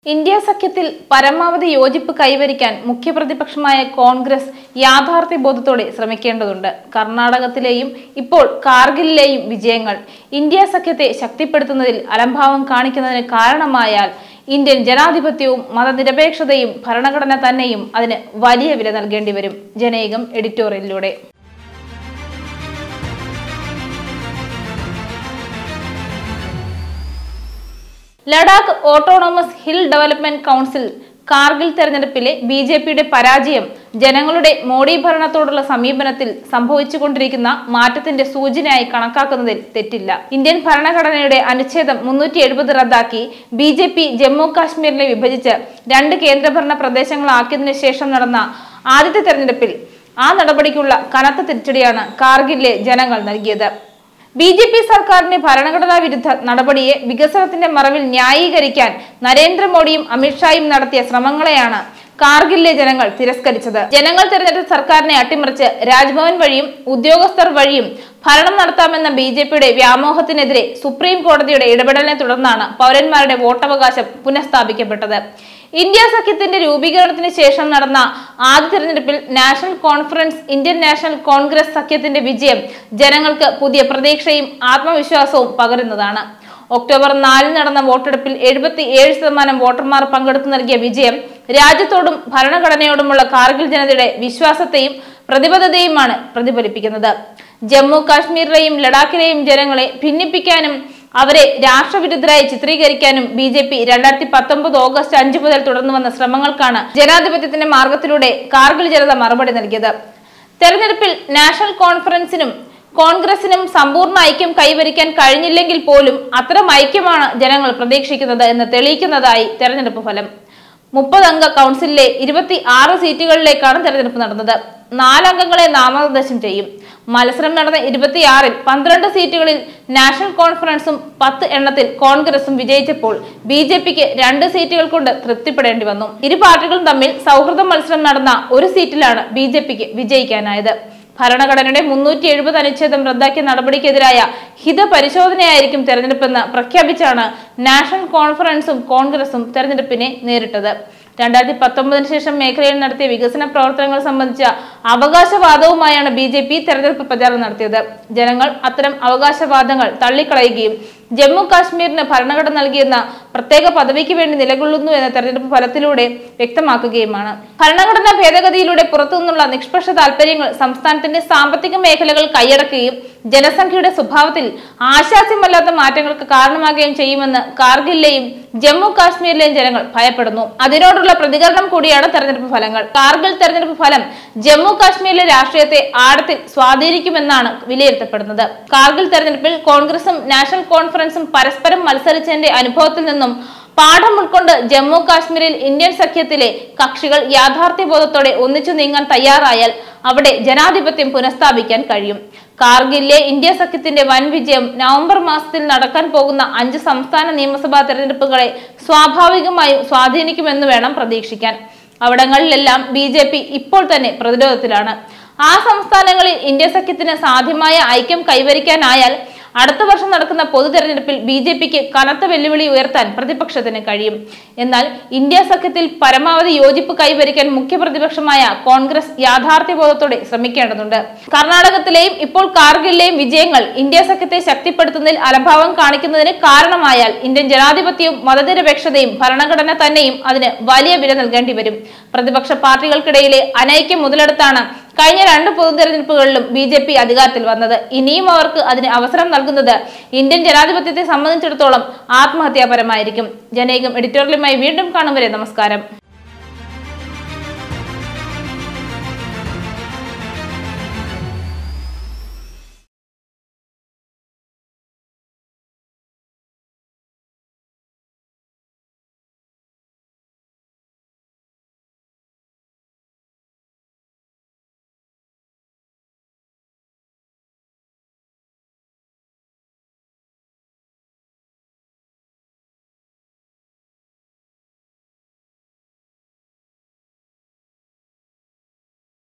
India സഖ്യത്തിൽ പരമാവധി യോജിപ്പ് കൈവരിക്കാൻ മുഖ്യപ്രതിപക്ഷമായ കോൺഗ്രസ് യാഥാർത്ഥ്യബോധത്തോടെ ശ്രമിക്കേണ്ടതുണ്ട് കർണാടകത്തിലെയും ഇപ്പോൾ കാർഗിലിലെയും വിജയങ്ങൾ ഇന്ത്യ സഖ്യത്തെ ശക്തിപ്പെടുത്തുന്നതിൽ അലംഭാവം കാണിക്കുന്നതിന് കാരണമായാൽ ഇന്ത്യൻ ജനാധിപത്യവും മതനിരപേക്ഷതയും ഭരണഘടന തന്നെയും അതിന് വലിയ വില നൽകേണ്ടി വരും ജനൈകം എഡിറ്റോറിയലിലൂടെ Ladakh autonomous hill development council Kargil തെരഞ്ഞെടുപ്പിലെ ബി ജെ പിയുടെ പരാജയം ജനങ്ങളുടെ മോഡി ഭരണത്തോടുള്ള സമീപനത്തിൽ സംഭവിച്ചുകൊണ്ടിരിക്കുന്ന മാറ്റത്തിന്റെ സൂചനയായി കണക്കാക്കുന്നതിൽ തെറ്റില്ല ഇന്ത്യൻ ഭരണഘടനയുടെ അനുച്ഛേദം മുന്നൂറ്റി എഴുപത് റദ്ദാക്കി ബി ജെ പി ജമ്മു കാശ്മീരിനെ വിഭജിച്ച് രണ്ട് കേന്ദ്രഭരണ പ്രദേശങ്ങളാക്കിയതിനു ശേഷം നടന്ന ആദ്യത്തെ തെരഞ്ഞെടുപ്പിൽ ആ നടപടിക്കുള്ള കനത്ത തിരിച്ചടിയാണ് കാർഗിലിലെ ജനങ്ങൾ നൽകിയത് ബി ജെ പി സർക്കാരിന്റെ ഭരണഘടനാ വിരുദ്ധ നടപടിയെ വികസനത്തിന്റെ മറവിൽ ന്യായീകരിക്കാൻ നരേന്ദ്രമോദിയും അമിത്ഷായും നടത്തിയ ശ്രമങ്ങളെയാണ് കാർഗിലിലെ ജനങ്ങൾ തിരസ്കരിച്ചത് ജനങ്ങൾ തിരഞ്ഞെടുത്ത സർക്കാരിനെ അട്ടിമറിച്ച് രാജ്ഭവൻ വഴിയും ഉദ്യോഗസ്ഥർ വഴിയും ഭരണം നടത്താമെന്ന ബി ജെ പിയുടെ വ്യാമോഹത്തിനെതിരെ സുപ്രീം കോടതിയുടെ ഇടപെടലിനെ തുടർന്നാണ് പൗരന്മാരുടെ വോട്ടവകാശം പുനഃസ്ഥാപിക്കപ്പെട്ടത് ഇന്ത്യ സഖ്യത്തിന്റെ രൂപീകരണത്തിന് ശേഷം നടന്ന ആദ്യ തെരഞ്ഞെടുപ്പിൽ National Conference Indian National Congress സഖ്യത്തിന്റെ വിജയം ജനങ്ങൾക്ക് പുതിയ പ്രതീക്ഷയും ആത്മവിശ്വാസവും പകരുന്നതാണ് ഒക്ടോബർ നാലിന് നടന്ന വോട്ടെടുപ്പിൽ എഴുപത്തി ഏഴ് ശതമാനം വോട്ടർമാർ പങ്കെടുത്തു നൽകിയ വിജയം രാജ്യത്തോടും ഭരണഘടനയോടുമുള്ള കാർഗിൽ ജനതയുടെ വിശ്വാസത്തെയും പ്രതിബദ്ധതയുമാണ് പ്രതിഫലിപ്പിക്കുന്നത് ജമ്മു കാശ്മീരിലെയും ലഡാക്കിലെയും ജനങ്ങളെ ഭിന്നിപ്പിക്കാനും അവരെ രാഷ്ട്രവിരുദ്ധരായി ചിത്രീകരിക്കാനും ബി ജെ പി രണ്ടായിരത്തി പത്തൊമ്പത് ഓഗസ്റ്റ് അഞ്ചു മുതൽ തുടർന്നു വന്ന ശ്രമങ്ങൾക്കാണ് ജനാധിപത്യത്തിന്റെ മാർഗത്തിലൂടെ കാർഗിൽ ജനത മറുപടി നൽകിയത് തെരഞ്ഞെടുപ്പിൽ നാഷണൽ കോൺഫറൻസിനും കോൺഗ്രസിനും സമ്പൂർണ്ണ ഐക്യം കൈവരിക്കാൻ കഴിഞ്ഞില്ലെങ്കിൽ പോലും അത്തരം ഐക്യമാണ് ജനങ്ങൾ പ്രതീക്ഷിക്കുന്നത് എന്ന് തെളിയിക്കുന്നതായി തെരഞ്ഞെടുപ്പ് ഫലം മുപ്പതംഗ കൗൺസിലിലെ ഇരുപത്തി ആറ് സീറ്റുകളിലേക്കാണ് തെരഞ്ഞെടുപ്പ് നടന്നത് നാലംഗങ്ങളെ നാമനിർദ്ദേശം ചെയ്യും മത്സരം നടന്ന ഇരുപത്തിയാറിൽ പന്ത്രണ്ട് സീറ്റുകളിൽ നാഷണൽ കോൺഫറൻസും പത്ത് എണ്ണത്തിൽ കോൺഗ്രസും വിജയിച്ചപ്പോൾ ബി ജെ പിക്ക് രണ്ട് സീറ്റുകൾ കൊണ്ട് തൃപ്തിപ്പെടേണ്ടി വന്നു ഇരു പാർട്ടികളും തമ്മിൽ സൗഹൃദ മത്സരം നടന്ന ഒരു സീറ്റിലാണ് ബി ജെ പിക്ക് വിജയിക്കാനായത് ഭരണഘടനയുടെ മുന്നൂറ്റി എഴുപത് അനുച്ഛേദം റദ്ദാക്കിയ നടപടിക്കെതിരായ ഹിതപരിശോധനയായിരിക്കും തെരഞ്ഞെടുപ്പെന്ന് പ്രഖ്യാപിച്ചാണ് നാഷണൽ കോൺഫറൻസും കോൺഗ്രസും തെരഞ്ഞെടുപ്പിനെ നേരിട്ടത് രണ്ടായിരത്തി പത്തൊമ്പതിന് ശേഷം മേഖലയിൽ നടത്തിയ വികസന പ്രവർത്തനങ്ങൾ സംബന്ധിച്ച അവകാശവാദവുമായാണ് ബി ജെ പി തെരഞ്ഞെടുപ്പ് പ്രചാരണം നടത്തിയത് ജനങ്ങൾ അത്തരം അവകാശവാദങ്ങൾ തള്ളിക്കളയുകയും ജമ്മു കാശ്മീരിന് ഭരണഘടന നൽകിയെന്ന പ്രത്യേക പദവിക്ക് വേണ്ടി നിലകൊള്ളുന്നു എന്ന തെരഞ്ഞെടുപ്പ് ഫലത്തിലൂടെ വ്യക്തമാക്കുകയുമാണ് ഭരണഘടനാ ഭേദഗതിയിലൂടെ പുറത്തുനിന്നുള്ള നിഷ്പക്ഷ താൽപര്യങ്ങൾ സംസ്ഥാനത്തിന്റെ സാമ്പത്തിക മേഖലകൾ കൈയടക്കുകയും ജനസംഖ്യയുടെ സ്വഭാവത്തിൽ ആശാസ്യമല്ലാത്ത മാറ്റങ്ങൾക്ക് കാരണമാകുകയും ചെയ്യുമെന്ന് കാർഗിലിലെയും ജമ്മു കാശ്മീരിലെയും ജനങ്ങൾ ഭയപ്പെടുന്നു അതിനോടുള്ള പ്രതികരണം കൂടിയാണ് തെരഞ്ഞെടുപ്പ് ഫലങ്ങൾ കാർഗിൽ തെരഞ്ഞെടുപ്പ് ഫലം ജമ്മു കാശ്മീരിലെ രാഷ്ട്രീയത്തെ ആഴത്തിൽ സ്വാധീനിക്കുമെന്നാണ് വിലയിരുത്തപ്പെടുന്നത് കാർഗിൽ തെരഞ്ഞെടുപ്പിൽ കോൺഗ്രസും നാഷണൽ കോൺഫറൻസും പരസ്പരം മത്സരിച്ചതിന്റെ അനുഭവത്തിൽ നിന്നും പാഠം ഉൾക്കൊണ്ട് ജമ്മു കാശ്മീരിൽ ഇന്ത്യൻ സഖ്യത്തിലെ കക്ഷികൾ യാഥാർത്ഥ്യബോധത്തോടെ ഒന്നിച്ചു നീങ്ങാൻ തയ്യാറായാൽ അവിടെ ജനാധിപത്യം പുനഃസ്ഥാപിക്കാൻ കഴിയും കാർഗിലിലെ ഇന്ത്യ സഖ്യത്തിന്റെ വൻ വിജയം നവംബർ മാസത്തിൽ നടക്കാൻ പോകുന്ന അഞ്ച് സംസ്ഥാന നിയമസഭാ തെരഞ്ഞെടുപ്പുകളെ സ്വാഭാവികമായും സ്വാധീനിക്കുമെന്ന് വേണം പ്രതീക്ഷിക്കാൻ അവിടങ്ങളിലെല്ലാം ബി ജെ പി ഇപ്പോൾ തന്നെ പ്രതിരോധത്തിലാണ് ആ സംസ്ഥാനങ്ങളിൽ ഇന്ത്യ സഖ്യത്തിന് സാധ്യമായ ഐക്യം കൈവരിക്കാനായാൽ അടുത്ത വർഷം നടക്കുന്ന പൊതു തെരഞ്ഞെടുപ്പിൽ ബി ജെ പിക്ക് കനത്ത വെല്ലുവിളി ഉയർത്താൻ പ്രതിപക്ഷത്തിന് കഴിയും എന്നാൽ ഇന്ത്യ സഖ്യത്തിൽ പരമാവധി യോജിപ്പ് കൈവരിക്കാൻ മുഖ്യപ്രതിപക്ഷമായ കോൺഗ്രസ് യാഥാർത്ഥ്യബോധത്തോടെ ശ്രമിക്കേണ്ടതുണ്ട് കർണാടകത്തിലെയും ഇപ്പോൾ കാർഗിലിലെയും വിജയങ്ങൾ ഇന്ത്യ സഖ്യത്തെ ശക്തിപ്പെടുത്തുന്നതിൽ അലംഭാവം കാണിക്കുന്നതിന് കാരണമായാൽ ഇന്ത്യൻ ജനാധിപത്യവും മതനിരപേക്ഷതയും ഭരണഘടന തന്നെയും അതിന് വലിയ വില നൽകേണ്ടി വരും പ്രതിപക്ഷ പാർട്ടികൾക്കിടയിലെ അനൈക്യം മുതലെടുത്താണ് കഴിഞ്ഞ രണ്ട് പൊതു തെരഞ്ഞെടുപ്പുകളിലും ബി ജെ പി അധികാരത്തിൽ വന്നത് ഇനിയും അവർക്ക് അതിന് അവസരം നൽകുന്നത് ഇന്ത്യൻ ജനാധിപത്യത്തെ സംബന്ധിച്ചിടത്തോളം ആത്മഹത്യാപരമായിരിക്കും ജനേകം എഡിറ്റോറിയലുമായി വീണ്ടും കാണും വരെ നമസ്കാരം